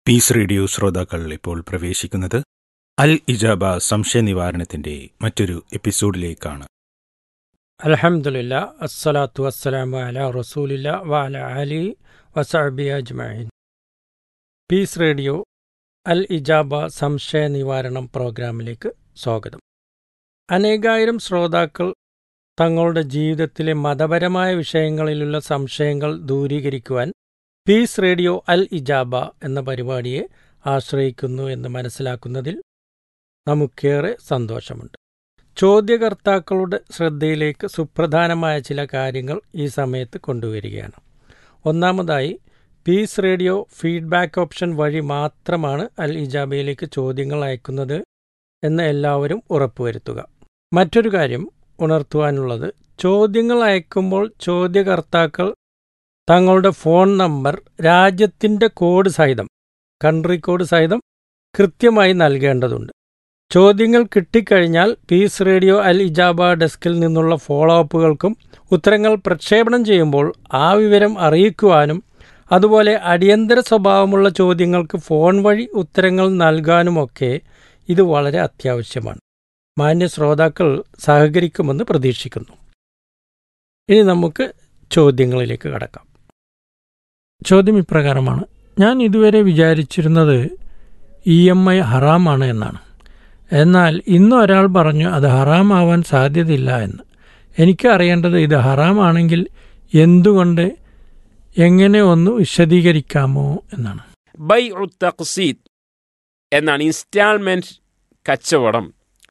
Piece radio ശ്രോതാക്കൾ ഇപ്പോൾ പ്രവേശിക്കുന്നത് അൽ ഇജാബ സംശയ നിവാരണത്തിന്റെ മറ്റൊരു എപ്പിസോഡിലേക്കാണ് അലഹമുല്ല അസ്സലാത്തു വസ്സലാമു അല റസൂലില്ല വഅല അലി വസഅബി അജ്മഈൻ പീസ് റേഡിയോ അൽ ഇജാബ സംശയ നിവാരണം പ്രോഗ്രാമിലേക്ക് സ്വാഗതം അനേകായിരം ശ്രോതാക്കൾ തങ്ങളുടെ ജീവിതത്തിലെ മതപരമായ വിഷയങ്ങളിലുള്ള സംശയങ്ങൾ ദൂരീകരിക്കുവാൻ പീസ് റേഡിയോ അൽ ഇജാബ എന്ന പരിപാടിയെ ആശ്രയിക്കുന്നു എന്ന് മനസ്സിലാക്കുന്നതിൽ നമുക്കേറെ സന്തോഷമുണ്ട് ചോദ്യകർത്താക്കളുടെ ശ്രദ്ധയിലേക്ക് സുപ്രധാനമായ ചില കാര്യങ്ങൾ ഈ സമയത്ത് കൊണ്ടുവരികയാണ് ഒന്നാമതായി പീസ് റേഡിയോ ഫീഡ്ബാക്ക് ഓപ്ഷൻ വഴി മാത്രമാണ് അൽ ഇജാബയിലേക്ക് ചോദ്യങ്ങൾ അയക്കുന്നത് എന്ന് എല്ലാവരും ഉറപ്പുവരുത്തുക മറ്റൊരു കാര്യം ഉണർത്തുവാനുള്ളത് ചോദ്യങ്ങൾ അയക്കുമ്പോൾ ചോദ്യകർത്താക്കൾ തങ്ങളുടെ ഫോൺ നമ്പർ രാജ്യത്തിൻ്റെ കോഡ് സഹിതം കൺട്രി കോഡ് സഹിതം കൃത്യമായി നൽകേണ്ടതുണ്ട് ചോദ്യങ്ങൾ കിട്ടിക്കഴിഞ്ഞാൽ പീസ് റേഡിയോ അൽ ഇജാബ ഡെസ്കിൽ നിന്നുള്ള ഫോളോ അപ്പുകൾക്കും ഉത്തരങ്ങൾ പ്രക്ഷേപണം ചെയ്യുമ്പോൾ ആ വിവരം അറിയിക്കുവാനും അതുപോലെ അടിയന്തര സ്വഭാവമുള്ള ചോദ്യങ്ങൾക്ക് ഫോൺ വഴി ഉത്തരങ്ങൾ നൽകാനുമൊക്കെ ഇത് വളരെ അത്യാവശ്യമാണ് മാന്യ ശ്രോതാക്കൾ സഹകരിക്കുമെന്ന് പ്രതീക്ഷിക്കുന്നു ഇനി നമുക്ക് ചോദ്യങ്ങളിലേക്ക് കടക്കാം ചോദ്യം ഇപ്രകാരമാണ് ഞാൻ ഇതുവരെ വിചാരിച്ചിരുന്നത് ഇ എം ഐ ഹറാമാണ് എന്നാണ് എന്നാൽ ഇന്ന് ഒരാൾ പറഞ്ഞു അത് ഹറാമാവാൻ സാധ്യതയില്ല എന്ന് എനിക്ക് അറിയേണ്ടത് ഇത് ഹറാമാണെങ്കിൽ എന്തുകൊണ്ട് എങ്ങനെ ഒന്ന് വിശദീകരിക്കാമോ എന്നാണ് ബൈ തഖ്സീദ് എന്നാണ് ഇൻസ്റ്റാൾമെന്റ് കച്ചവടം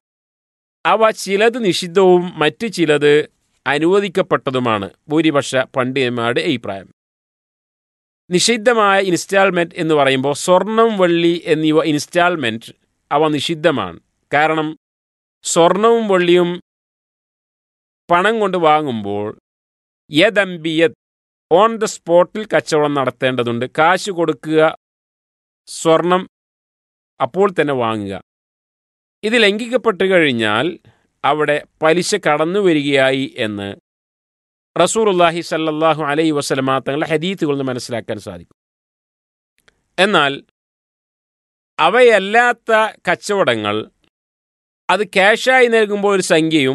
അവ ചിലത് നിഷിദ്ധവും മറ്റു ചിലത് അനുവദിക്കപ്പെട്ടതുമാണ് ഭൂരിപക്ഷ പണ്ഡിതന്മാരുടെ അഭിപ്രായം നിഷിദ്ധമായ ഇൻസ്റ്റാൾമെന്റ് എന്ന് പറയുമ്പോൾ സ്വർണം വെള്ളി എന്നിവ ഇൻസ്റ്റാൾമെന്റ് അവ നിഷിദ്ധമാണ് കാരണം സ്വർണവും വെള്ളിയും പണം കൊണ്ട് വാങ്ങുമ്പോൾ യദംബിയത് ഓൺ ദ സ്പോട്ടിൽ കച്ചവടം നടത്തേണ്ടതുണ്ട് കാശ് കൊടുക്കുക സ്വർണം അപ്പോൾ തന്നെ വാങ്ങുക ഇത് ലംഘിക്കപ്പെട്ടു കഴിഞ്ഞാൽ അവിടെ പലിശ കടന്നു വരികയായി എന്ന് റസൂറുല്ലാഹി സല്ലാഹു അലൈ വസ്ലമാ തങ്ങളുടെ ഹദീത്തുകളിൽ നിന്ന് മനസ്സിലാക്കാൻ സാധിക്കും എന്നാൽ അവയല്ലാത്ത കച്ചവടങ്ങൾ അത് ക്യാഷായി നൽകുമ്പോൾ ഒരു സംഖ്യയും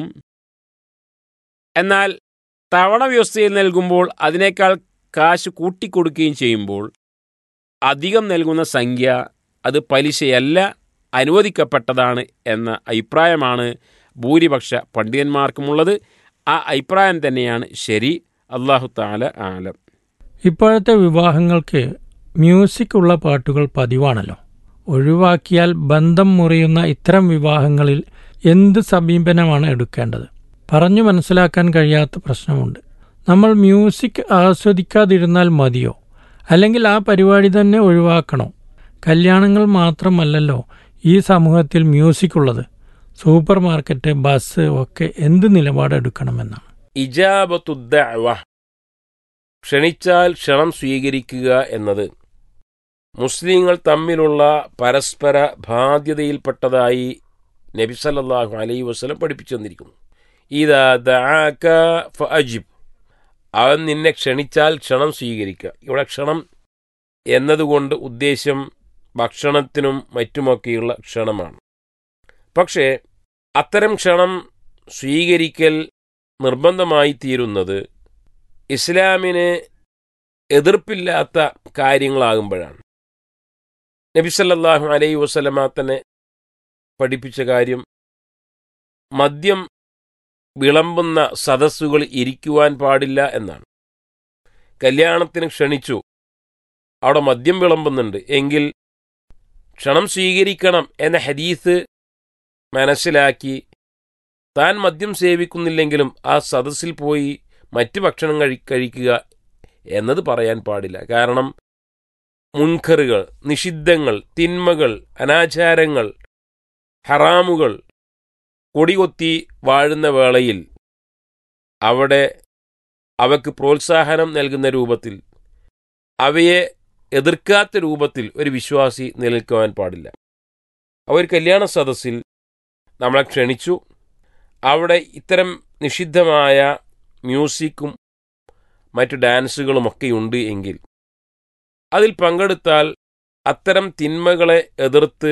എന്നാൽ തവണ വ്യവസ്ഥയിൽ നൽകുമ്പോൾ അതിനേക്കാൾ കാശ് കൂട്ടിക്കൊടുക്കുകയും ചെയ്യുമ്പോൾ അധികം നൽകുന്ന സംഖ്യ അത് പലിശയല്ല അനുവദിക്കപ്പെട്ടതാണ് എന്ന അഭിപ്രായമാണ് ഭൂരിപക്ഷ പണ്ഡിതന്മാർക്കുമുള്ളത് ആ അഭിപ്രായം തന്നെയാണ് ശരി അള്ളാഹു താല ആലം ഇപ്പോഴത്തെ വിവാഹങ്ങൾക്ക് മ്യൂസിക് ഉള്ള പാട്ടുകൾ പതിവാണല്ലോ ഒഴിവാക്കിയാൽ ബന്ധം മുറിയുന്ന ഇത്തരം വിവാഹങ്ങളിൽ എന്ത് സമീപനമാണ് എടുക്കേണ്ടത് പറഞ്ഞു മനസ്സിലാക്കാൻ കഴിയാത്ത പ്രശ്നമുണ്ട് നമ്മൾ മ്യൂസിക് ആസ്വദിക്കാതിരുന്നാൽ മതിയോ അല്ലെങ്കിൽ ആ പരിപാടി തന്നെ ഒഴിവാക്കണോ കല്യാണങ്ങൾ മാത്രമല്ലല്ലോ ഈ സമൂഹത്തിൽ മ്യൂസിക് ഉള്ളത് സൂപ്പർ മാർക്കറ്റ് ബസ് ഒക്കെ എന്ത് നിലപാടെടുക്കണമെന്നാണ് ഇജാബത്തുദ്ദഅവ ക്ഷണിച്ചാൽ ക്ഷണം സ്വീകരിക്കുക എന്നത് മുസ്ലിങ്ങൾ തമ്മിലുള്ള പരസ്പര ബാധ്യതയിൽപ്പെട്ടതായി നബിസല്ലാഹു അലൈ വസ്ലം പഠിപ്പിച്ചു തന്നിരിക്കുന്നു ഇതാ ദാക ഫഅജിബ് അവൻ നിന്നെ ക്ഷണിച്ചാൽ ക്ഷണം സ്വീകരിക്കുക ഇവിടെ ക്ഷണം എന്നതുകൊണ്ട് ഉദ്ദേശ്യം ഭക്ഷണത്തിനും മറ്റുമൊക്കെയുള്ള ക്ഷണമാണ് പക്ഷേ അത്തരം ക്ഷണം സ്വീകരിക്കൽ നിർബന്ധമായി തീരുന്നത് ഇസ്ലാമിന് എതിർപ്പില്ലാത്ത കാര്യങ്ങളാകുമ്പോഴാണ് നബിസല്ലാഹു അലൈ വസ്ലമ തന്നെ പഠിപ്പിച്ച കാര്യം മദ്യം വിളമ്പുന്ന സദസ്സുകൾ ഇരിക്കുവാൻ പാടില്ല എന്നാണ് കല്യാണത്തിന് ക്ഷണിച്ചു അവിടെ മദ്യം വിളമ്പുന്നുണ്ട് എങ്കിൽ ക്ഷണം സ്വീകരിക്കണം എന്ന ഹദീസ് മനസ്സിലാക്കി താൻ മദ്യം സേവിക്കുന്നില്ലെങ്കിലും ആ സദസ്സിൽ പോയി മറ്റ് ഭക്ഷണം കഴി കഴിക്കുക എന്നത് പറയാൻ പാടില്ല കാരണം മുൻഖറുകൾ നിഷിദ്ധങ്ങൾ തിന്മകൾ അനാചാരങ്ങൾ ഹറാമുകൾ കൊടികൊത്തി വാഴുന്ന വേളയിൽ അവിടെ അവക്ക് പ്രോത്സാഹനം നൽകുന്ന രൂപത്തിൽ അവയെ എതിർക്കാത്ത രൂപത്തിൽ ഒരു വിശ്വാസി നിലനിൽക്കുവാൻ പാടില്ല അവർ കല്യാണ സദസ്സിൽ നമ്മളെ ക്ഷണിച്ചു അവിടെ ഇത്തരം നിഷിദ്ധമായ മ്യൂസിക്കും മറ്റു ഡാൻസുകളുമൊക്കെ ഉണ്ട് എങ്കിൽ അതിൽ പങ്കെടുത്താൽ അത്തരം തിന്മകളെ എതിർത്ത്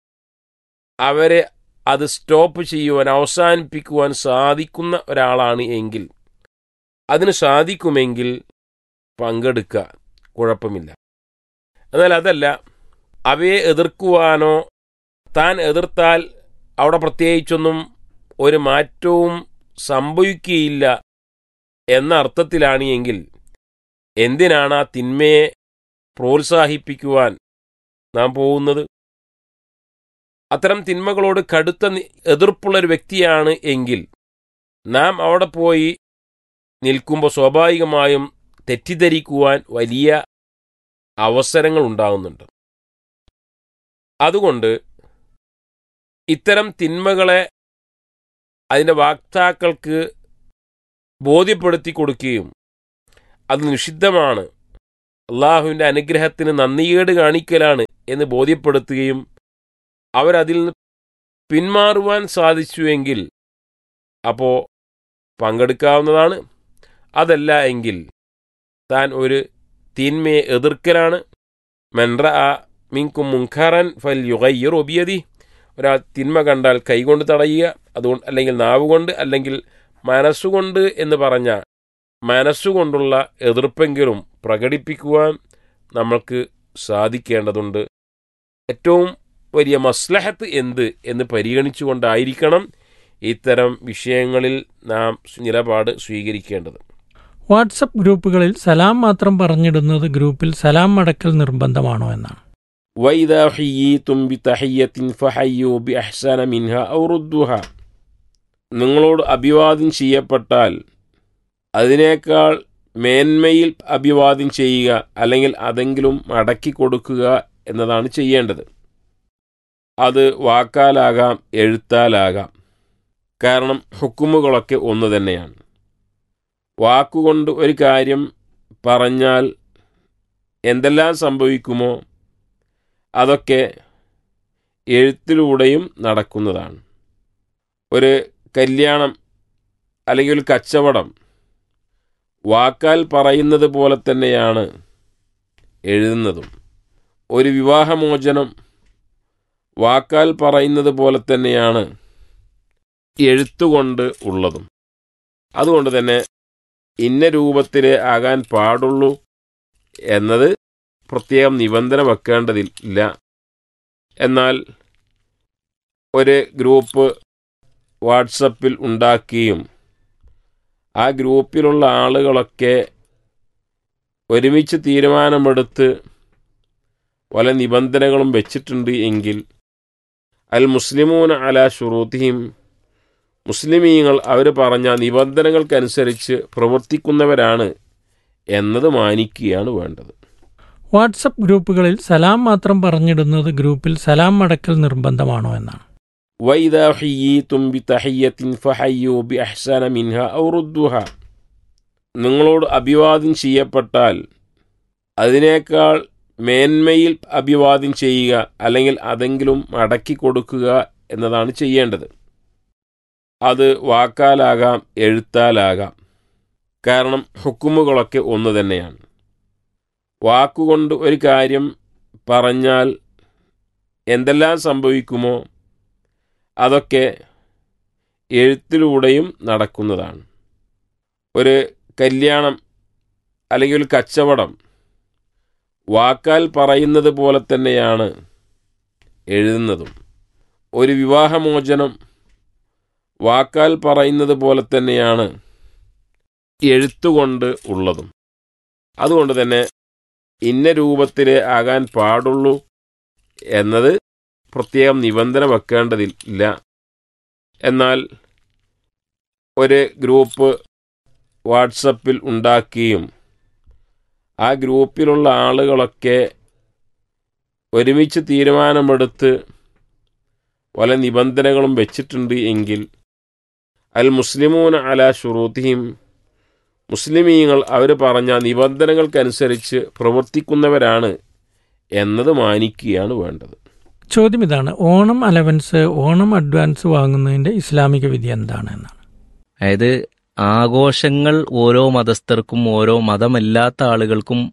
അവരെ അത് സ്റ്റോപ്പ് ചെയ്യുവാൻ അവസാനിപ്പിക്കുവാൻ സാധിക്കുന്ന ഒരാളാണ് എങ്കിൽ അതിന് സാധിക്കുമെങ്കിൽ പങ്കെടുക്കുക കുഴപ്പമില്ല എന്നാൽ അതല്ല അവയെ എതിർക്കുവാനോ താൻ എതിർത്താൽ അവിടെ പ്രത്യേകിച്ചൊന്നും ഒരു മാറ്റവും സംഭവിക്കുകയില്ല എന്ന അർത്ഥത്തിലാണ് എങ്കിൽ എന്തിനാണ് ആ തിന്മയെ പ്രോത്സാഹിപ്പിക്കുവാൻ നാം പോകുന്നത് അത്തരം തിന്മകളോട് കടുത്ത നി- എതിർപ്പുള്ളൊരു വ്യക്തിയാണ് എങ്കിൽ നാം അവിടെ പോയി നിൽക്കുമ്പോൾ സ്വാഭാവികമായും തെറ്റിദ്ധരിക്കുവാൻ വലിയ അവസരങ്ങൾ ഉണ്ടാകുന്നുണ്ട് അതുകൊണ്ട് ഇത്തരം തിന്മകളെ അതിൻ്റെ വാക്താക്കൾക്ക് ബോധ്യപ്പെടുത്തി കൊടുക്കുകയും അത് നിഷിദ്ധമാണ് അള്ളാഹുവിൻ്റെ അനുഗ്രഹത്തിന് നന്ദികേട് കാണിക്കലാണ് എന്ന് ബോധ്യപ്പെടുത്തുകയും അവരതിൽ നിന്ന് പിന്മാറുവാൻ സാധിച്ചുവെങ്കിൽ അപ്പോൾ പങ്കെടുക്കാവുന്നതാണ് അതല്ല എങ്കിൽ താൻ ഒരു തിന്മയെ എതിർക്കലാണ് മെൻറ ആ മിങ്കും മുൻഖറൻ ഫൽ യുഗയ്യർ ഒബിയതി ഒരാൾ തിന്മ കണ്ടാൽ കൈകൊണ്ട് തടയുക അതുകൊണ്ട് അല്ലെങ്കിൽ നാവുകൊണ്ട് അല്ലെങ്കിൽ മനസ്സുകൊണ്ട് എന്ന് പറഞ്ഞ മനസ്സുകൊണ്ടുള്ള എതിർപ്പെങ്കിലും പ്രകടിപ്പിക്കുവാൻ നമ്മൾക്ക് സാധിക്കേണ്ടതുണ്ട് ഏറ്റവും വലിയ മസ്ലഹത്ത് എന്ത് എന്ന് പരിഗണിച്ചുകൊണ്ടായിരിക്കണം ഇത്തരം വിഷയങ്ങളിൽ നാം നിലപാട് സ്വീകരിക്കേണ്ടത് വാട്സപ്പ് ഗ്രൂപ്പുകളിൽ സലാം മാത്രം പറഞ്ഞിടുന്നത് ഗ്രൂപ്പിൽ സലാം മടക്കൽ നിർബന്ധമാണോ എന്നാണ് وإذا حييتم بتحية فحيوا بأحسن منها أو ردوها നിങ്ങളോട് അഭിവാദ്യം ചെയ്യപ്പെട്ടാൽ അതിനേക്കാൾ മേന്മയിൽ അഭിവാദ്യം ചെയ്യുക അല്ലെങ്കിൽ അതെങ്കിലും മടക്കി കൊടുക്കുക എന്നതാണ് ചെയ്യേണ്ടത് അത് വാക്കാലാകാം എഴുത്താലാകാം കാരണം ഹുക്കുമുകളൊക്കെ ഒന്ന് തന്നെയാണ് വാക്കുകൊണ്ട് ഒരു കാര്യം പറഞ്ഞാൽ എന്തെല്ലാം സംഭവിക്കുമോ അതൊക്കെ എഴുത്തിലൂടെയും നടക്കുന്നതാണ് ഒരു കല്യാണം അല്ലെങ്കിൽ ഒരു കച്ചവടം വാക്കാൽ പറയുന്നത് പോലെ തന്നെയാണ് എഴുതുന്നതും ഒരു വിവാഹമോചനം വാക്കാൽ പറയുന്നത് പോലെ തന്നെയാണ് എഴുത്തുകൊണ്ട് ഉള്ളതും അതുകൊണ്ട് തന്നെ ഇന്ന രൂപത്തിലേ ആകാൻ പാടുള്ളൂ എന്നത് പ്രത്യേകം നിബന്ധന വെക്കേണ്ടതില്ല എന്നാൽ ഒരു ഗ്രൂപ്പ് വാട്സപ്പിൽ ഉണ്ടാക്കുകയും ആ ഗ്രൂപ്പിലുള്ള ആളുകളൊക്കെ ഒരുമിച്ച് തീരുമാനമെടുത്ത് പല നിബന്ധനകളും വെച്ചിട്ടുണ്ട് എങ്കിൽ അൽ മുസ്ലിമൂന അല ഷുറൂത്തിയും മുസ്ലിമീങ്ങൾ അവർ പറഞ്ഞ നിബന്ധനകൾക്കനുസരിച്ച് പ്രവർത്തിക്കുന്നവരാണ് എന്നത് മാനിക്കുകയാണ് വേണ്ടത് വാട്സപ്പ് ഗ്രൂപ്പുകളിൽ സലാം മാത്രം പറഞ്ഞിടുന്നത് ഗ്രൂപ്പിൽ സലാം മടക്കൽ നിർബന്ധമാണോ എന്നാണ് وإذا حييتم بتحية فحيوا بأحسن منها أو ردوها നിങ്ങളോട് അഭിവാദ്യം ചെയ്യപ്പെട്ടാൽ അതിനേക്കാൾ മേന്മയിൽ അഭിവാദ്യം ചെയ്യുക അല്ലെങ്കിൽ അതെങ്കിലും മടക്കി കൊടുക്കുക എന്നതാണ് ചെയ്യേണ്ടത് അത് വാക്കാലാകാം എഴുത്താലാകാം കാരണം ഹുക്കുമുകളൊക്കെ ഒന്ന് തന്നെയാണ് വാക്കുകൊണ്ട് ഒരു കാര്യം പറഞ്ഞാൽ എന്തെല്ലാം സംഭവിക്കുമോ അതൊക്കെ എഴുത്തിലൂടെയും നടക്കുന്നതാണ് ഒരു കല്യാണം അല്ലെങ്കിൽ ഒരു കച്ചവടം വാക്കാൽ പറയുന്നത് പോലെ തന്നെയാണ് എഴുതുന്നതും ഒരു വിവാഹമോചനം വാക്കാൽ പറയുന്നത് പോലെ തന്നെയാണ് എഴുത്തുകൊണ്ട് ഉള്ളതും അതുകൊണ്ട് തന്നെ ഇന്ന രൂപത്തിലേ ആകാൻ പാടുള്ളൂ എന്നത് പ്രത്യേകം നിബന്ധന വെക്കേണ്ടതില്ല എന്നാൽ ഒരു ഗ്രൂപ്പ് വാട്സപ്പിൽ ഉണ്ടാക്കുകയും ആ ഗ്രൂപ്പിലുള്ള ആളുകളൊക്കെ ഒരുമിച്ച് തീരുമാനമെടുത്ത് പല നിബന്ധനകളും വെച്ചിട്ടുണ്ട് എങ്കിൽ അൽ മുസ്ലിമൂന അല ഷുറൂത്തിയും മുസ്ലിമീങ്ങൾ അവർ പറഞ്ഞ നിബന്ധനകൾക്കനുസരിച്ച് പ്രവർത്തിക്കുന്നവരാണ് എന്നത് മാനിക്കുകയാണ് വേണ്ടത് ചോദ്യം ഇതാണ് ഓണം അലവൻസ് ഓണം അഡ്വാൻസ് വാങ്ങുന്നതിന്റെ ഇസ്ലാമിക വിധി എന്താണ് എന്നാണ് അതായത് ആഘോഷങ്ങൾ ഓരോ മതസ്ഥർക്കും ഓരോ മതമല്ലാത്ത ആളുകൾക്കും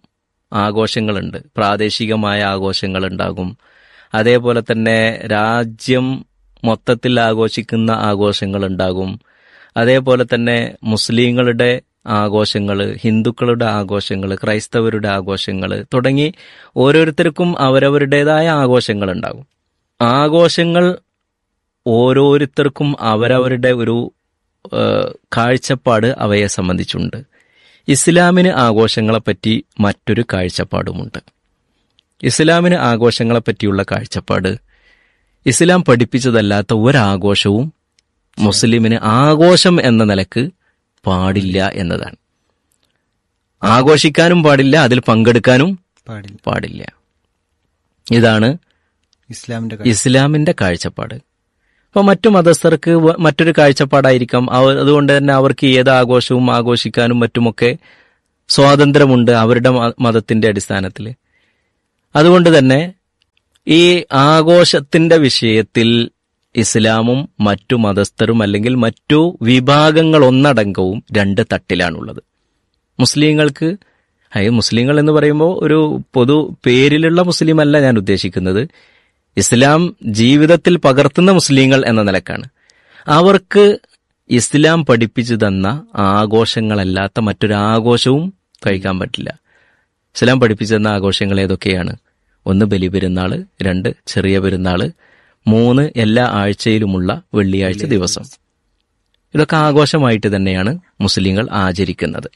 ആഘോഷങ്ങളുണ്ട് പ്രാദേശികമായ ആഘോഷങ്ങളുണ്ടാകും അതേപോലെ തന്നെ രാജ്യം മൊത്തത്തിൽ ആഘോഷിക്കുന്ന ആഘോഷങ്ങളുണ്ടാകും അതേപോലെ തന്നെ മുസ്ലിങ്ങളുടെ ആഘോഷങ്ങൾ ഹിന്ദുക്കളുടെ ആഘോഷങ്ങൾ ക്രൈസ്തവരുടെ ആഘോഷങ്ങൾ തുടങ്ങി ഓരോരുത്തർക്കും അവരവരുടേതായ ആഘോഷങ്ങൾ ഉണ്ടാകും ആഘോഷങ്ങൾ ഓരോരുത്തർക്കും അവരവരുടെ ഒരു ഏഹ്, കാഴ്ചപ്പാട് അവയെ സംബന്ധിച്ചുണ്ട് ഇസ്ലാമിന് ആഘോഷങ്ങളെപ്പറ്റി മറ്റൊരു കാഴ്ചപ്പാടുമുണ്ട് ഇസ്ലാമിന് ആഘോഷങ്ങളെപ്പറ്റിയുള്ള കാഴ്ചപ്പാട് ഇസ്ലാം പഠിപ്പിച്ചതല്ലാത്ത ഒരാഘോഷവും മുസ്ലിമിന് ആഘോഷം എന്ന നിലക്ക് പാടില്ല എന്നതാണ് ആഘോഷിക്കാനും പാടില്ല അതിൽ പങ്കെടുക്കാനും പാടില്ല പാടില്ല ഇതാണ് ഇസ്ലാമിന്റെ ഇസ്ലാമിന്റെ കാഴ്ചപ്പാട് അപ്പോൾ മറ്റു മതസ്ഥർക്ക് വ- മറ്റൊരു കാഴ്ചപ്പാടായിരിക്കാം അവർ അതുകൊണ്ട് തന്നെ അവർക്ക് ഏത് ആഘോഷവും ആഘോഷിക്കാനും മറ്റുമൊക്കെ സ്വാതന്ത്ര്യമുണ്ട് അവരുടെ മ- മതത്തിന്റെ അടിസ്ഥാനത്തിൽ അതുകൊണ്ട് തന്നെ ഈ ആഘോഷത്തിന്റെ വിഷയത്തിൽ ഇസ്ലാമും മറ്റു മതസ്ഥരും അല്ലെങ്കിൽ മറ്റു വിഭാഗങ്ങൾ ഒന്നടങ്കവും രണ്ട് തട്ടിലാണുള്ളത് മുസ്ലിങ്ങൾക്ക് അയ്യ മുസ്ലിങ്ങൾ എന്ന് പറയുമ്പോൾ ഒരു പൊതു പേരിലുള്ള മുസ്ലിം അല്ല ഞാൻ ഉദ്ദേശിക്കുന്നത് ഇസ്ലാം ജീവിതത്തിൽ പകർത്തുന്ന മുസ്ലിങ്ങൾ എന്ന നിലക്കാണ് അവർക്ക് ഇസ്ലാം പഠിപ്പിച്ചു തന്ന ആഘോഷങ്ങളല്ലാത്ത മറ്റൊരു ആഘോഷവും കഴിക്കാൻ പറ്റില്ല ഇസ്ലാം പഠിപ്പിച്ചു തന്ന ആഘോഷങ്ങൾ ഏതൊക്കെയാണ് ഒന്ന് ബലിപെരുന്നാള് രണ്ട് ചെറിയ പെരുന്നാള് മൂന്ന് എല്ലാ ആഴ്ചയിലുമുള്ള വെള്ളിയാഴ്ച ദിവസം ഇതൊക്കെ ആഘോഷമായിട്ട് തന്നെയാണ് മുസ്ലിങ്ങൾ ആചരിക്കുന്നത്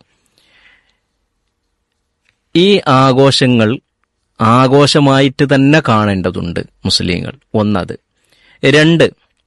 ഈ ആഘോഷങ്ങൾ ആഘോഷമായിട്ട് തന്നെ കാണേണ്ടതുണ്ട് മുസ്ലിങ്ങൾ ഒന്നത് രണ്ട്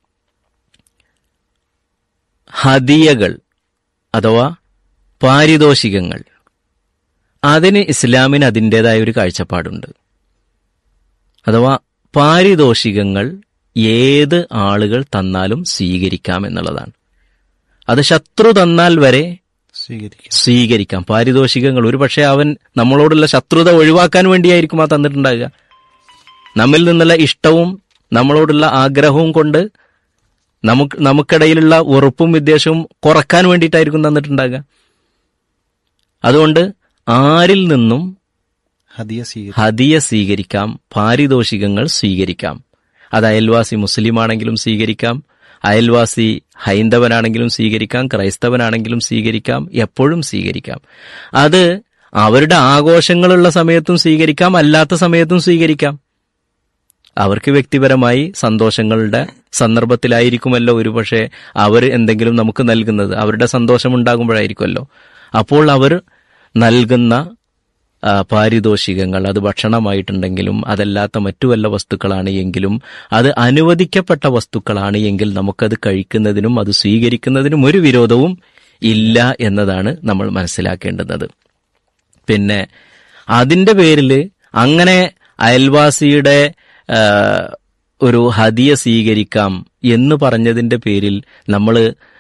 ഹദിയകൾ അഥവാ പാരിതോഷികങ്ങൾ അതിന് ഇസ്ലാമിന് അതിൻ്റെതായ ഒരു കാഴ്ചപ്പാടുണ്ട് അഥവാ പാരിതോഷികങ്ങൾ ഏത് ആളുകൾ തന്നാലും സ്വീകരിക്കാം എന്നുള്ളതാണ് അത് ശത്രു തന്നാൽ വരെ സ്വീകരിക്കാം സ്വീകരിക്കാം പാരിതോഷികങ്ങൾ ഒരു പക്ഷേ അവൻ നമ്മളോടുള്ള ശത്രുത ഒഴിവാക്കാൻ വേണ്ടിയായിരിക്കും ആ തന്നിട്ടുണ്ടാകുക നമ്മിൽ നിന്നുള്ള ഇഷ്ടവും നമ്മളോടുള്ള ആഗ്രഹവും കൊണ്ട് നമുക്ക് നമുക്കിടയിലുള്ള ഉറപ്പും വിദ്വേഷവും കുറക്കാൻ വേണ്ടിയിട്ടായിരിക്കും തന്നിട്ടുണ്ടാകുക അതുകൊണ്ട് ആരിൽ നിന്നും ഹദിയ സ്വീകരിക്കാം ഹദിയ സ്വീകരിക്കാം പാരിതോഷികങ്ങൾ സ്വീകരിക്കാം അത് അയൽവാസി മുസ്ലിം ആണെങ്കിലും സ്വീകരിക്കാം അയൽവാസി ഹൈന്ദവനാണെങ്കിലും സ്വീകരിക്കാം ക്രൈസ്തവനാണെങ്കിലും സ്വീകരിക്കാം എപ്പോഴും സ്വീകരിക്കാം അത് അവരുടെ ആഘോഷങ്ങളുള്ള സമയത്തും സ്വീകരിക്കാം അല്ലാത്ത സമയത്തും സ്വീകരിക്കാം അവർക്ക് വ്യക്തിപരമായി സന്തോഷങ്ങളുടെ സന്ദർഭത്തിലായിരിക്കുമല്ലോ ഒരുപക്ഷെ അവർ എന്തെങ്കിലും നമുക്ക് നൽകുന്നത് അവരുടെ സന്തോഷം ഉണ്ടാകുമ്പോഴായിരിക്കുമല്ലോ അപ്പോൾ അവർ നൽകുന്ന ആ, പാരിതോഷികങ്ങൾ അത് ഭക്ഷണമായിട്ടുണ്ടെങ്കിലും അതല്ലാത്ത മറ്റു വല്ല വസ്തുക്കളാണ് എങ്കിലും അത് അനുവദിക്കപ്പെട്ട വസ്തുക്കളാണ് എങ്കിൽ നമുക്കത് കഴിക്കുന്നതിനും അത് സ്വീകരിക്കുന്നതിനും ഒരു വിരോധവും ഇല്ല എന്നതാണ് നമ്മൾ മനസ്സിലാക്കേണ്ടുന്നത് പിന്നെ അതിന്റെ പേരിൽ അങ്ങനെ അയൽവാസിയുടെ ആ, ഒരു ഹദിയ സ്വീകരിക്കാം എന്ന് പറഞ്ഞതിന്റെ പേരിൽ നമ്മൾ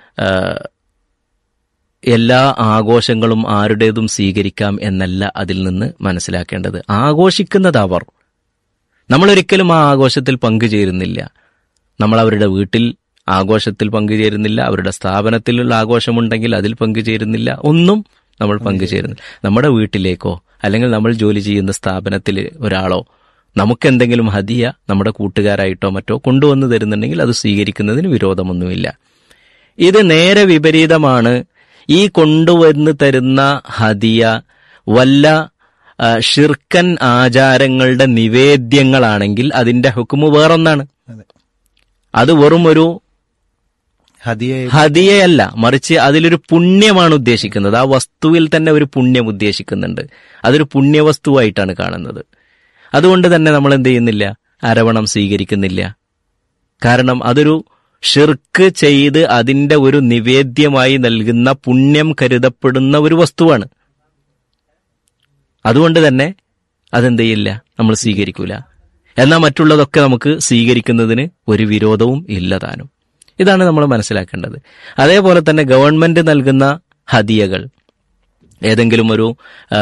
എല്ലാ ആഘോഷങ്ങളും ആരുടേതും സ്വീകരിക്കാം എന്നല്ല അതിൽ നിന്ന് മനസ്സിലാക്കേണ്ടത് ആഘോഷിക്കുന്നത് അവർ നമ്മളൊരിക്കലും ആ ആഘോഷത്തിൽ പങ്കുചേരുന്നില്ല നമ്മൾ അവരുടെ വീട്ടിൽ ആഘോഷത്തിൽ പങ്കുചേരുന്നില്ല അവരുടെ സ്ഥാപനത്തിലുള്ള ആഘോഷമുണ്ടെങ്കിൽ അതിൽ പങ്കുചേരുന്നില്ല ഒന്നും നമ്മൾ പങ്കുചേരുന്നില്ല നമ്മുടെ വീട്ടിലേക്കോ അല്ലെങ്കിൽ നമ്മൾ ജോലി ചെയ്യുന്ന സ്ഥാപനത്തിൽ ഒരാളോ നമുക്കെന്തെങ്കിലും ഹദിയ നമ്മുടെ കൂട്ടുകാരായിട്ടോ മറ്റോ കൊണ്ടുവന്ന് തരുന്നുണ്ടെങ്കിൽ അത് സ്വീകരിക്കുന്നതിന് വിരോധമൊന്നുമില്ല ഇത് നേരെ വിപരീതമാണ് ഈ കൊണ്ടുവന്ന് തരുന്ന ഹദിയ വല്ല ആ, ഷിർക്കൻ ആചാരങ്ങളുടെ നിവേദ്യങ്ങളാണെങ്കിൽ അതിന്റെ ഹുക്കുമ് വേറൊന്നാണ് അതെ. അത് വെറും ഒരു ഹദിയ ഹദിയയല്ല മറിച്ച് അതിലൊരു പുണ്യമാണ് ഉദ്ദേശിക്കുന്നത് ആ വസ്തുവിൽ തന്നെ ഒരു പുണ്യം ഉദ്ദേശിക്കുന്നുണ്ട് അതൊരു പുണ്യവസ്തുവായിട്ടാണ് കാണുന്നത് അതുകൊണ്ട് തന്നെ നമ്മൾ എന്ത് ചെയ്യുന്നില്ല അരവണം സ്വീകരിക്കുന്നില്ല കാരണം അതൊരു ഷിർക്ക് ചെയ്ത് അതിന്റെ ഒരു നിവേദ്യമായി നൽകുന്ന പുണ്യം കരുതപ്പെടുന്ന ഒരു വസ്തുവാണ് അതുകൊണ്ട് തന്നെ അതെന്ത് ചെയ്യില്ല നമ്മൾ സ്വീകരിക്കൂല എന്നാൽ മറ്റുള്ളതൊക്കെ നമുക്ക് സ്വീകരിക്കുന്നതിന് ഒരു വിരോധവും ഇല്ലതാനും ഇതാണ് നമ്മൾ മനസ്സിലാക്കേണ്ടത് അതേപോലെ തന്നെ ഗവൺമെന്റ് നൽകുന്ന ഹദിയകൾ ഏതെങ്കിലും ഒരു ആ,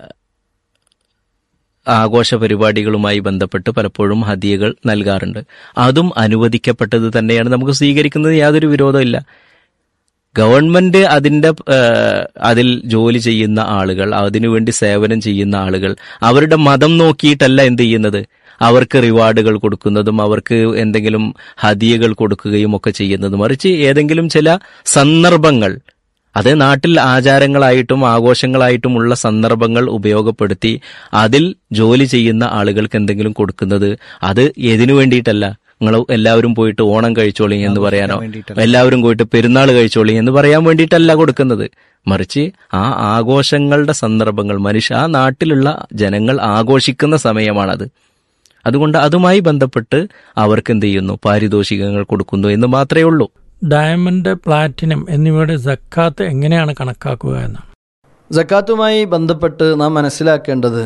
ആഘോഷ പരിപാടികളുമായി ബന്ധപ്പെട്ട് പലപ്പോഴും ഹദിയകൾ നൽകാറുണ്ട് അതും അനുവദിക്കപ്പെട്ടത് തന്നെയാണ് നമുക്ക് സ്വീകരിക്കുന്നത് യാതൊരു വിരോധമില്ല ഗവൺമെന്റ് അതിന്റെ ഏഹ്, അതിൽ ജോലി ചെയ്യുന്ന ആളുകൾ അതിനുവേണ്ടി സേവനം ചെയ്യുന്ന ആളുകൾ അവരുടെ മതം നോക്കിയിട്ടല്ല എന്ത് ചെയ്യുന്നത് അവർക്ക് റിവാർഡുകൾ കൊടുക്കുന്നതും അവർക്ക് എന്തെങ്കിലും ഹദിയകൾ കൊടുക്കുകയും ഒക്കെ ചെയ്യുന്നത് മറിച്ച് ഏതെങ്കിലും ചില സന്ദർഭങ്ങൾ അത് നാട്ടിൽ ആചാരങ്ങളായിട്ടും ആഘോഷങ്ങളായിട്ടുമുള്ള സന്ദർഭങ്ങൾ ഉപയോഗപ്പെടുത്തി അതിൽ ജോലി ചെയ്യുന്ന ആളുകൾക്ക് എന്തെങ്കിലും കൊടുക്കുന്നത് അത് എതിനു വേണ്ടിയിട്ടല്ല നിങ്ങൾ എല്ലാവരും പോയിട്ട് ഓണം കഴിച്ചോളി എന്ന് പറയാനോ വേണ്ടിയിട്ടല്ല. എല്ലാവരും പോയിട്ട് പെരുന്നാൾ കഴിച്ചോളി എന്ന് പറയാൻ വേണ്ടിയിട്ടല്ല കൊടുക്കുന്നത് മറിച്ച് ആ ആഘോഷങ്ങളുടെ സന്ദർഭങ്ങൾ മനുഷ്യ ആ നാട്ടിലുള്ള ജനങ്ങൾ ആഘോഷിക്കുന്ന സമയമാണത് അതുകൊണ്ട് അതുമായി ബന്ധപ്പെട്ട് അവർക്ക് എന്ത് ചെയ്യുന്നു പാരിതോഷികങ്ങൾ കൊടുക്കുന്നു എന്ന് മാത്രമേ ഉള്ളൂ ഡയമണ്ട് പ്ലാറ്റിനം എന്നിവയുടെ സക്കാത്ത് എങ്ങനെയാണ് കണക്കാക്കുക എന്നാണ് ജക്കാത്തുമായി ബന്ധപ്പെട്ട് നാം മനസ്സിലാക്കേണ്ടത്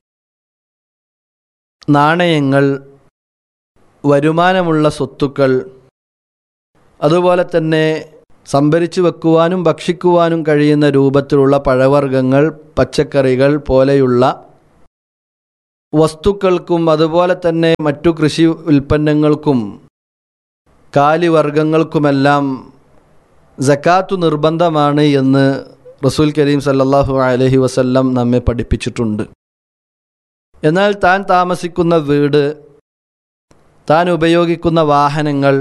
നാണയങ്ങൾ വരുമാനമുള്ള സ്വത്തുക്കൾ അതുപോലെ തന്നെ സംഭരിച്ചു വെക്കുവാനും ഭക്ഷിക്കുവാനും കഴിയുന്ന രൂപത്തിലുള്ള പഴവർഗ്ഗങ്ങൾ പച്ചക്കറികൾ പോലെയുള്ള വസ്തുക്കൾക്കും അതുപോലെ തന്നെ മറ്റു കൃഷി ഉൽപ്പന്നങ്ങൾക്കും കാലിവർഗങ്ങൾക്കുമെല്ലാം ജക്കാത്തു നിർബന്ധമാണ് എന്ന് റസൂൽ കരീം സല്ലല്ലാഹു അലൈഹി വസല്ലം നമ്മെ പഠിപ്പിച്ചിട്ടുണ്ട് എന്നാൽ താൻ താമസിക്കുന്ന വീട് താൻ ഉപയോഗിക്കുന്ന വാഹനങ്ങൾ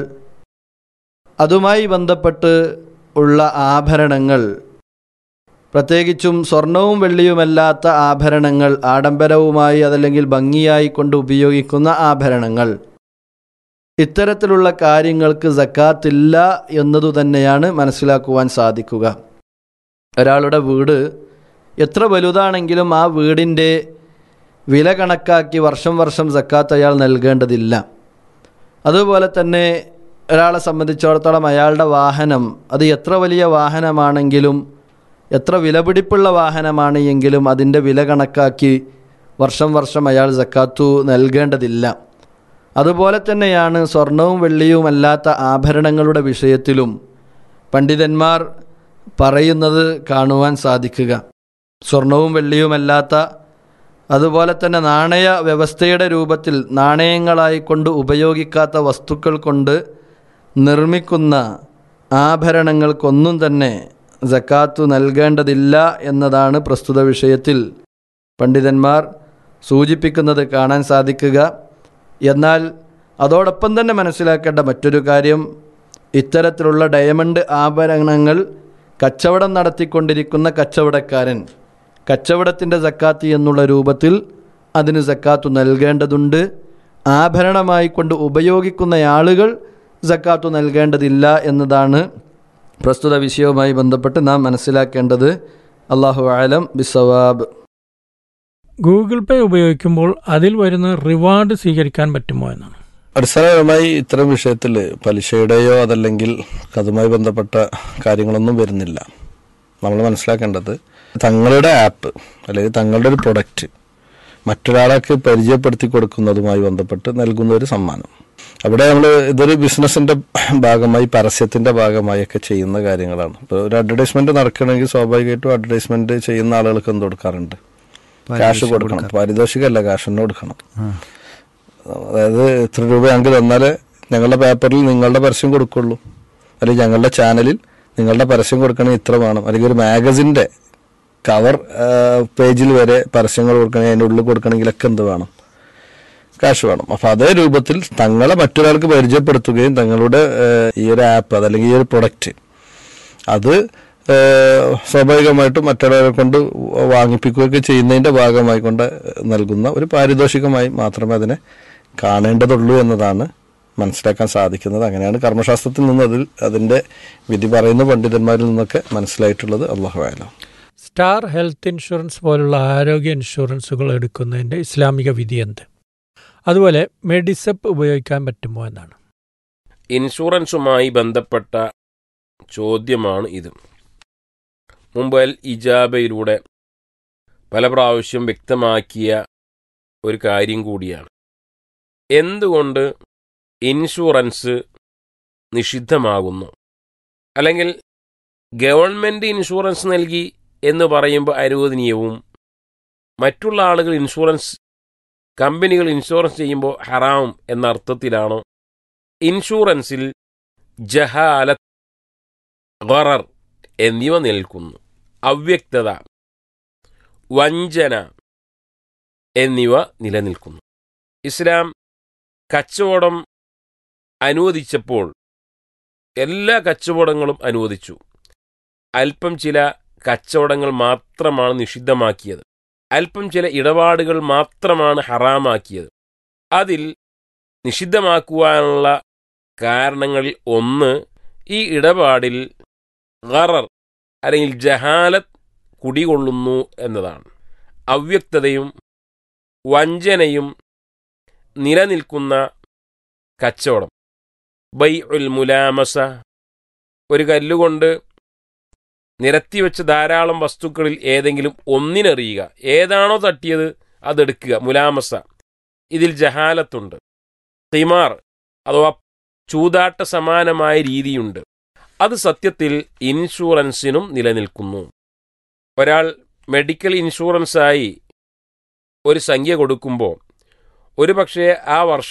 അതുമായി ബന്ധപ്പെട്ട് ഉള്ള ആഭരണങ്ങൾ പ്രത്യേകിച്ചും സ്വർണവും വെള്ളിയുമല്ലാത്ത ആഭരണങ്ങൾ ആഡംബരവുമായി അതല്ലെങ്കിൽ ഭംഗിയായി കൊണ്ട് ഉപയോഗിക്കുന്ന ആഭരണങ്ങൾ ഇത്തരത്തിലുള്ള കാര്യങ്ങൾക്ക് സക്കാത്തില്ല എന്നതു തന്നെയാണ് മനസ്സിലാക്കുവാൻ സാധിക്കുക ഒരാളുടെ വീട് എത്ര വലുതാണെങ്കിലും ആ വീടിൻ്റെ വില കണക്കാക്കി വർഷം വർഷം സക്കാത്ത് അയാൾ നൽകേണ്ടതില്ല അതുപോലെ തന്നെ ഒരാളെ സംബന്ധിച്ചിടത്തോളം അയാളുടെ വാഹനം അത് എത്ര വലിയ വാഹനമാണെങ്കിലും എത്ര വിലപിടിപ്പുള്ള വാഹനമാണ് എങ്കിലും അതിൻ്റെ വില കണക്കാക്കി വർഷം വർഷം അയാൾ സക്കാത്തു നൽകേണ്ടതില്ല അതുപോലെ തന്നെയാണ് സ്വർണവും വെള്ളിയും അല്ലാത്ത ആഭരണങ്ങളുടെ വിഷയത്തിലും പണ്ഡിതന്മാർ പറയുന്നത് കാണുവാൻ സാധിക്കുക സ്വർണവും വെള്ളിയുമല്ലാത്ത അതുപോലെ തന്നെ നാണയ വ്യവസ്ഥയുടെ രൂപത്തിൽ നാണയങ്ങളായി കൊണ്ട് ഉപയോഗിക്കാത്ത വസ്തുക്കൾ കൊണ്ട് നിർമ്മിക്കുന്ന ആഭരണങ്ങൾക്കൊന്നും തന്നെ ജക്കാത്തു നൽകേണ്ടതില്ല എന്നതാണ് പ്രസ്തുത വിഷയത്തിൽ പണ്ഡിതന്മാർ സൂചിപ്പിക്കുന്നത് കാണാൻ സാധിക്കുക എന്നാൽ അതോടൊപ്പം തന്നെ മനസ്സിലാക്കേണ്ട മറ്റൊരു കാര്യം ഇത്തരത്തിലുള്ള ഡയമണ്ട് ആഭരണങ്ങൾ കച്ചവടം നടത്തിക്കൊണ്ടിരിക്കുന്ന കച്ചവടക്കാരൻ കച്ചവടത്തിൻ്റെ സക്കാത്ത് എന്നുള്ള രൂപത്തിൽ അതിന് സക്കാത്തു നൽകേണ്ടതുണ്ട് ആഭരണമായി കൊണ്ട് ഉപയോഗിക്കുന്ന ആളുകൾ സക്കാത്തു നൽകേണ്ടതില്ല എന്നതാണ് പ്രസ്തുത വിഷയവുമായി ബന്ധപ്പെട്ട് നാം മനസ്സിലാക്കേണ്ടത് അള്ളാഹു ആലം ബിസവാബ് ഗൂഗിൾ പേ ഉപയോഗിക്കുമ്പോൾ അതിൽ വരുന്ന റിവാർഡ് സ്വീകരിക്കാൻ പറ്റുമോ എന്നാണ് അടിസ്ഥാനപരമായി ഇത്തരം വിഷയത്തിൽ പലിശയുടെയോ അതല്ലെങ്കിൽ അതുമായി ബന്ധപ്പെട്ട കാര്യങ്ങളൊന്നും വരുന്നില്ല നമ്മൾ മനസ്സിലാക്കേണ്ടത് തങ്ങളുടെ ആപ്പ് അല്ലെങ്കിൽ തങ്ങളുടെ ഒരു പ്രൊഡക്റ്റ് മറ്റൊരാൾക്ക് പരിചയപ്പെടുത്തി കൊടുക്കുന്നതുമായി ബന്ധപ്പെട്ട് നൽകുന്ന ഒരു സമ്മാനം അവിടെ നമ്മൾ ഇതൊരു ബിസിനസിന്റെ ഭാഗമായി പരസ്യത്തിന്റെ ഭാഗമായി ഒക്കെ ചെയ്യുന്ന കാര്യങ്ങളാണ് ഇപ്പോൾ ഒരു അഡ്വർടൈസ്മെന്റ് നടക്കണമെങ്കിൽ സ്വാഭാവികമായിട്ടും അഡ്വർടൈസ്മെന്റ് ചെയ്യുന്ന ആളുകൾക്ക് എന്ത് കൊടുക്കാറുണ്ട് ക്യാഷ് കൊടുക്കണം പാരിതോഷികമല്ല ക്യാഷ് തന്നെ കൊടുക്കണം അതായത് ഇത്ര രൂപ ഞങ്ങൾക്ക് തന്നാൽ ഞങ്ങളുടെ പേപ്പറിൽ നിങ്ങളുടെ പരസ്യം കൊടുക്കുള്ളൂ അല്ലെങ്കിൽ ഞങ്ങളുടെ ചാനലിൽ നിങ്ങളുടെ പരസ്യം കൊടുക്കണമെങ്കിൽ ഇത്ര വേണം അല്ലെങ്കിൽ ഒരു മാഗസിൻ്റെ കവർ പേജിൽ വരെ പരസ്യങ്ങൾ കൊടുക്കണമെങ്കിൽ അതിൻ്റെ ഉള്ളിൽ കൊടുക്കണമെങ്കിലൊക്കെ എന്ത് വേണം കാശ് വേണം അപ്പൊ അതേ രൂപത്തിൽ തങ്ങളെ മറ്റൊരാൾക്ക് പരിചയപ്പെടുത്തുകയും തങ്ങളുടെ ഏഹ്, ഈ ഒരു ആപ്പ് അതല്ലെങ്കിൽ ഈ ഒരു പ്രൊഡക്റ്റ് അത് ഏഹ്, സ്വാഭാവികമായിട്ടും മറ്റൊരാളെ കൊണ്ട് വാങ്ങിപ്പിക്കുകയൊക്കെ ചെയ്യുന്നതിന്റെ ഭാഗമായി കൊണ്ട് നൽകുന്ന ഒരു പാരിതോഷികമായി മാത്രമേ അതിനെ കാണേണ്ടതുള്ളൂ എന്നതാണ് മനസ്സിലാക്കാൻ സാധിക്കുന്നത് അങ്ങനെയാണ് കർമ്മശാസ്ത്രത്തിൽ നിന്ന് അതിൽ അതിന്റെ വിധി പറയുന്ന പണ്ഡിതന്മാരിൽ നിന്നൊക്കെ മനസ്സിലായിട്ടുള്ളത് അള്ളാഹു ആയാലും സ്റ്റാർ ഹെൽത്ത് ഇൻഷുറൻസ് പോലുള്ള ആരോഗ്യ ഇൻഷുറൻസുകൾ എടുക്കുന്നതിൻ്റെ ഇസ്ലാമിക വിധി എന്ത് അതുപോലെ മെഡിസെപ്പ് ഉപയോഗിക്കാൻ പറ്റുമോ എന്നാണ് ഇൻഷുറൻസുമായി ബന്ധപ്പെട്ട ചോദ്യമാണ് ഇത് മുമ്പ് അൽ ഇജാബയിലൂടെ പല പ്രാവശ്യം വ്യക്തമാക്കിയ ഒരു കാര്യം കൂടിയാണ് എന്തുകൊണ്ട് ഇൻഷുറൻസ് നിഷിദ്ധമാകുന്നു അല്ലെങ്കിൽ ഗവൺമെൻറ് ഇൻഷുറൻസ് നൽകി എന്ന് പറയുമ്പോൾ അനുവദനീയവും മറ്റുള്ള ആളുകൾ ഇൻഷുറൻസ് കമ്പനികൾ ഇൻഷുറൻസ് ചെയ്യുമ്പോൾ ഹറാം എന്ന അർത്ഥത്തിലാണോ ഇൻഷുറൻസിൽ ജഹാലത്ത് ഗറർ എന്നിവ നിൽക്കുന്നു അവ്യക്തത വഞ്ചന എന്നിവ നിലനിൽക്കുന്നു ഇസ്ലാം കച്ചവടം അനുവദിച്ചപ്പോൾ എല്ലാ കച്ചവടങ്ങളും അനുവദിച്ചു അല്പം ചില കച്ചവടങ്ങൾ മാത്രമാണ് നിഷിദ്ധമാക്കിയത് അല്പം ചില ഇടപാടുകൾ മാത്രമാണ് ഹറാമാക്കിയത് അതിൽ നിഷിദ്ധമാക്കുവാനുള്ള കാരണങ്ങളിൽ ഒന്ന് ഈ ഇടപാടിൽ ഗറർ അല്ലെങ്കിൽ ജഹാലത്ത് കുടികൊള്ളുന്നു എന്നതാണ് അവ്യക്തതയും വഞ്ചനയും നിലനിൽക്കുന്ന കച്ചവടം ബൈ ഉൽ മുലാമസ ഒരു കല്ലുകൊണ്ട് നിരത്തിവെച്ച ധാരാളം വസ്തുക്കളിൽ ഏതെങ്കിലും ഒന്നിനെറിയുക ഏതാണോ തട്ടിയത് അതെടുക്കുക മുലാമസ ഇതിൽ ജഹാലത്തുണ്ട് തിമാർ അഥവാ ചൂതാട്ട സമാനമായ രീതിയുണ്ട് അത് സത്യത്തിൽ ഇൻഷുറൻസിനും നിലനിൽക്കുന്നു ഒരാൾ മെഡിക്കൽ ഇൻഷുറൻസായി ഒരു സംഖ്യ കൊടുക്കുമ്പോൾ ഒരു പക്ഷേ ആ വർഷം